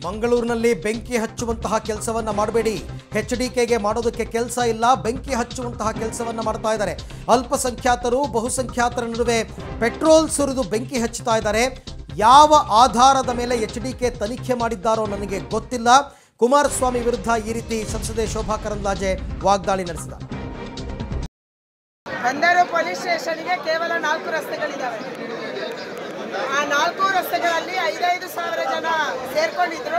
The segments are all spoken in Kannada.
ಮಂಗಳೂರಿನಲ್ಲಿ ಬೆಂಕಿ ಹಚ್ಚುವಂತಹ ಕೆಲಸವನ್ನ ಮಾಡಬೇಡಿ ಎಚ್ ಡಿ ಕೆಗೆ ಮಾಡೋದಕ್ಕೆ ಕೆಲಸ ಇಲ್ಲ ಬೆಂಕಿ ಹಚ್ಚುವಂತಹ ಕೆಲಸವನ್ನ ಮಾಡ್ತಾ ಇದ್ದಾರೆ ಅಲ್ಪಸಂಖ್ಯಾತರು ಬಹುಸಂಖ್ಯಾತರ ನಡುವೆ ಪೆಟ್ರೋಲ್ ಸುರಿದು ಬೆಂಕಿ ಹಚ್ಚುತ್ತಾ ಇದ್ದಾರೆ ಯಾವ ಆಧಾರದ ಮೇಲೆ ಎಚ್ ಡಿ ಕೆ ತನಿಖೆ ಮಾಡಿದ್ದಾರೋ ನನಗೆ ಗೊತ್ತಿಲ್ಲ ಕುಮಾರಸ್ವಾಮಿ ವಿರುದ್ಧ ಈ ರೀತಿ ಸಂಸದೆ ಶೋಭಾ ಕರಂದ್ಲಾಜೆ ವಾಗ್ದಾಳಿ ನಡೆಸಿದ್ದಾರೆ ಬಂದರು ಪೊಲೀಸ್ ಸ್ಟೇಷನ್ಗೆ ಕೇವಲ ನಾಲ್ಕು ರಸ್ತೆಗಳಿದ್ದಾವೆ ಆ ನಾಲ್ಕು ರಸ್ತೆಗಳಲ್ಲಿ ಐದೈದು ಸಾವಿರ ಜನ ಸೇರ್ಕೊಂಡಿದ್ರು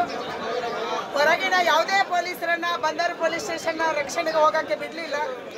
ಹೊರಗಿನ ಯಾವುದೇ ಪೊಲೀಸರನ್ನ ಬಂದರು ಪೊಲೀಸ್ ಸ್ಟೇಷನ್ನ ರಕ್ಷಣೆಗೆ ಹೋಗಕ್ಕೆ ಬಿಡಲಿಲ್ಲ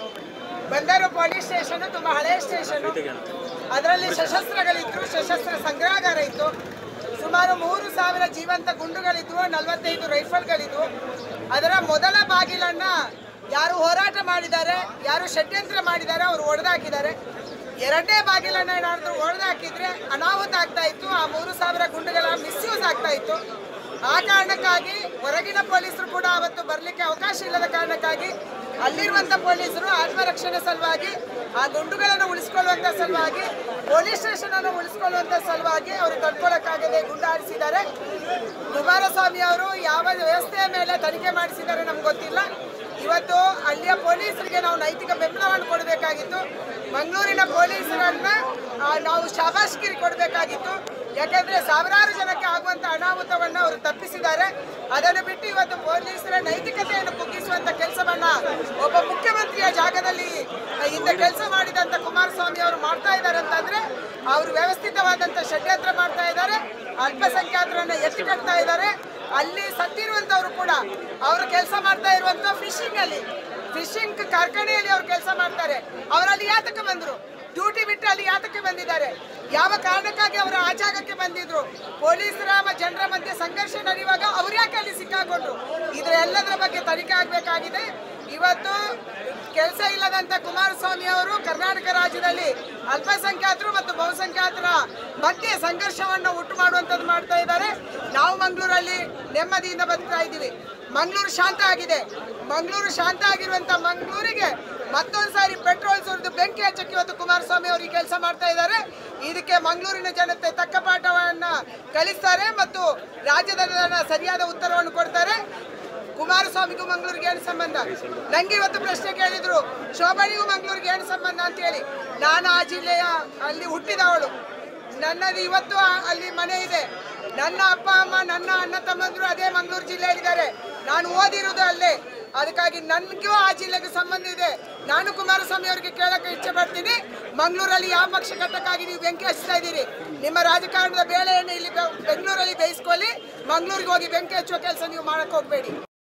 ಬಂದರು ಪೊಲೀಸ್ ಸ್ಟೇಷನ್ ತುಂಬಾ ಹಳೆಯ ಸ್ಟೇಷನ್ ಅದರಲ್ಲಿ ಸಶಸ್ತ್ರಗಳಿದ್ರು ಸಶಸ್ತ್ರ ಸಂಗ್ರಹಾಗಾರ ಇತ್ತು ಸುಮಾರು ಮೂರು ಸಾವಿರ ಜೀವಂತ ಗುಂಡುಗಳಿದ್ವು ನಲವತ್ತೈದು ರೈಫಲ್ಗಳಿದ್ವು ಅದರ ಮೊದಲ ಬಾಗಿಲನ್ನ ಯಾರು ಹೋರಾಟ ಮಾಡಿದ್ದಾರೆ ಯಾರು ಷಡ್ಯಂತ್ರ ಮಾಡಿದ್ದಾರೆ ಅವರು ಒಡೆದಾಕಿದ್ದಾರೆ ಎರಡನೇ ಬಾಗಿಲನ್ನ ಏನಾದ್ರು ಒಡೆದಾಕಿದ್ರೆ ಅನಾಹುತ ಆಗ್ತಾ ಇತ್ತು ಆ ಮೂರು ಸಾವಿರ ಗುಂಡುಗಳ ಮಿಸ್ಯೂಸ್ ಆಗ್ತಾ ಇತ್ತು ಆ ಕಾರಣಕ್ಕಾಗಿ ಹೊರಗಿನ ಪೊಲೀಸರು ಕೂಡ ಅವತ್ತು ಬರಲಿಕ್ಕೆ ಅವಕಾಶ ಇಲ್ಲದ ಕಾರಣಕ್ಕಾಗಿ ಅಲ್ಲಿರುವಂತ ಪೊಲೀಸರು ಆತ್ಮರಕ್ಷಣೆ ಸಲುವಾಗಿ ಆ ಗುಂಡುಗಳನ್ನು ಉಳಿಸ್ಕೊಳ್ಳುವಂತ ಸಲುವಾಗಿ ಪೊಲೀಸ್ ಸ್ಟೇಷನ್ ಅನ್ನು ಉಳಿಸ್ಕೊಳ್ಳುವಂತ ಸಲುವಾಗಿ ಅವರು ತಡ್ಕೊಳ್ಳಕ್ಕಾಗದೆ ಗುಂಡು ಹಾರಿಸಿದ್ದಾರೆ ಕುಮಾರಸ್ವಾಮಿ ಅವರು ಯಾವ ವ್ಯವಸ್ಥೆಯ ಮೇಲೆ ತನಿಖೆ ಮಾಡಿಸಿದ್ದಾರೆ ನಮ್ಗೆ ಗೊತ್ತಿಲ್ಲ ಇವತ್ತು ಅಲ್ಲಿಯ ಪೊಲೀಸರಿಗೆ ನಾವು ನೈತಿಕ ಬೆಂಬಲವನ್ನು ಕೊಡಬೇಕಾಗಿತ್ತು ಮಂಗಳೂರಿನ ಪೊಲೀಸರನ್ನ ಆ, ನಾವು ಶಾಬಾಷ್ಗಿರಿ ಕೊಡಬೇಕಾಗಿತ್ತು ಯಾಕಂದ್ರೆ ಸಾವಿರಾರು ಜನಕ್ಕೆ ಆಗುವಂತ ಅನಾಹುತವನ್ನ ಅವರು ತಪ್ಪಿಸಿದ್ದಾರೆ ಅದನ್ನು ಬಿಟ್ಟು ಇವತ್ತು ಪೊಲೀಸರ ನೈತಿಕತೆಯನ್ನು ಕುಗ್ಗಿಸುವಂತ ಕೆಲಸವನ್ನ ಒಬ್ಬ ಮುಖ್ಯಮಂತ್ರಿಯ ಜಾಗದಲ್ಲಿ ಹಿಂದೆ ಕೆಲಸ ಮಾಡಿದಂತ ಕುಮಾರಸ್ವಾಮಿ ಅವರು ಮಾಡ್ತಾ ಇದ್ದಾರೆ ಅಂತಂದ್ರೆ ಅವರು ವ್ಯವಸ್ಥಿತವಾದಂತ ಷಡ್ಯಂತ್ರ ಮಾಡ್ತಾ ಇದ್ದಾರೆ ಅಲ್ಪಸಂಖ್ಯಾತರನ್ನ ಎತ್ತಿಕಟ್ತಾ ಇದ್ದಾರೆ ಅಲ್ಲಿ ಸತ್ತಿರುವಂತವ್ರು ಕೂಡ ಅವರು ಕೆಲಸ ಮಾಡ್ತಾ ಇರುವಂತ ಫಿಶಿಂಗ್ ಅಲ್ಲಿ ಫಿಶಿಂಗ್ ಕಾರ್ಖಾನೆಯಲ್ಲಿ ಅವ್ರು ಕೆಲಸ ಮಾಡ್ತಾರೆ ಅವರಲ್ಲಿ ಯಾತಕ್ಕೆ ಬಂದ್ರು ಡ್ಯೂಟಿ ಬಿಟ್ಟು ಅಲ್ಲಿ ಯಾತಕ್ಕೆ ಬಂದಿದ್ದಾರೆ ಯಾವ ಕಾರಣಕ್ಕಾಗಿ ಅವರು ಆ ಜಾಗಕ್ಕೆ ಬಂದಿದ್ರು ಪೊಲೀಸರ ಮ- ಜನರ ಮಧ್ಯೆ ಸಂಘರ್ಷ ನಡೆಯುವಾಗ ಅವ್ರು ಯಾಕೆ ಅಲ್ಲಿ ಸಿಕ್ಕಾಕೊಂಡ್ರು ಇದ್ರ ಎಲ್ಲದರ ಬಗ್ಗೆ ತನಿಖೆ ಆಗಬೇಕಾಗಿದೆ ಇವತ್ತು ಕೆಲಸ ಇಲ್ಲದಂತ ಕುಮಾರಸ್ವಾಮಿ ಅವರು ಕರ್ನಾಟಕ ರಾಜ್ಯದಲ್ಲಿ ಅಲ್ಪಸಂಖ್ಯಾತರು ಮತ್ತು ಬಹುಸಂಖ್ಯಾತರ ಮಧ್ಯೆ ಸಂಘರ್ಷವನ್ನು ಉಂಟು ಮಾಡುವಂಥದ್ದು ಮಾಡ್ತಾ ಇದ್ದಾರೆ ನಾವು ಮಂಗಳೂರಲ್ಲಿ ನೆಮ್ಮದಿಯಿಂದ ಬದುಕ್ತಾ ಇದ್ದೀವಿ ಮಂಗಳೂರು ಶಾಂತ ಆಗಿದೆ ಮಂಗಳೂರು ಶಾಂತ ಆಗಿರುವಂತ ಮಂಗಳೂರಿಗೆ ಮತ್ತೊಂದು ಸಾರಿ ಪೆಟ್ರೋಲ್ ಸುರಿದು ಬೆಂಕಿ ಹಚ್ಚಕ್ಕೆ ಇವತ್ತು ಕುಮಾರಸ್ವಾಮಿ ಅವರು ಈ ಕೆಲಸ ಮಾಡ್ತಾ ಇದ್ದಾರೆ ಇದಕ್ಕೆ ಮಂಗಳೂರಿನ ಜನತೆ ತಕ್ಕ ಪಾಠವನ್ನ ಕಲಿಸ್ತಾರೆ ಮತ್ತು ರಾಜ್ಯದ ಜನ ಸರಿಯಾದ ಉತ್ತರವನ್ನು ಕೊಡ್ತಾರೆ ಕುಮಾರಸ್ವಾಮಿಗೂ ಮಂಗಳೂರಿಗೆ ಏನು ಸಂಬಂಧ ನಂಗೆ ಇವತ್ತು ಪ್ರಶ್ನೆ ಕೇಳಿದ್ರು ಶೋಭನಿಗೂ ಮಂಗಳೂರಿಗೆ ಏನು ಸಂಬಂಧ ಅಂತ ಹೇಳಿ ನಾನು ಆ ಜಿಲ್ಲೆಯ ಅಲ್ಲಿ ಹುಟ್ಟಿದವಳು ನನ್ನದು ಇವತ್ತು ಆ- ಅಲ್ಲಿ ಮನೆ ಇದೆ ನನ್ನ ಅಪ್ಪ ಅಮ್ಮ ನನ್ನ ಅಣ್ಣ ತಮ್ಮಂದ್ರು ಅದೇ ಮಂಗಳೂರು ಜಿಲ್ಲೆಯಲ್ಲಿದ್ದಾರೆ ನಾನು ಓದಿರುವುದು ಅಲ್ಲೇ ಅದಕ್ಕಾಗಿ ನನಗೂ ಆ ಜಿಲ್ಲೆಗೆ ಸಂಬಂಧ ಇದೆ ನಾನು ಕುಮಾರಸ್ವಾಮಿ ಅವರಿಗೆ ಕೇಳಕ್ಕೆ ಇಚ್ಛೆ ಪಡ್ತೀನಿ ಮಂಗಳೂರಲ್ಲಿ ಯಾವ ಪಕ್ಷ ಕಟ್ಟಕ್ಕಾಗಿ ನೀವು ಬೆಂಕಿ ಹಚ್ತಾ ಇದ್ದೀರಿ ನಿಮ್ಮ ರಾಜಕಾರಣದ ಬೇಳೆಯನ್ನು ಇಲ್ಲಿ ಬೆ- ಬೆಂಗಳೂರಲ್ಲಿ ಬೇಯಿಸ್ಕೊಳ್ಳಿ ಮಂಗಳೂರಿಗೆ ಹೋಗಿ ಬೆಂಕಿ ಹಚ್ಚುವ ಕೆಲಸ ನೀವು ಮಾಡಕ್ ಹೋಗ್ಬೇಡಿ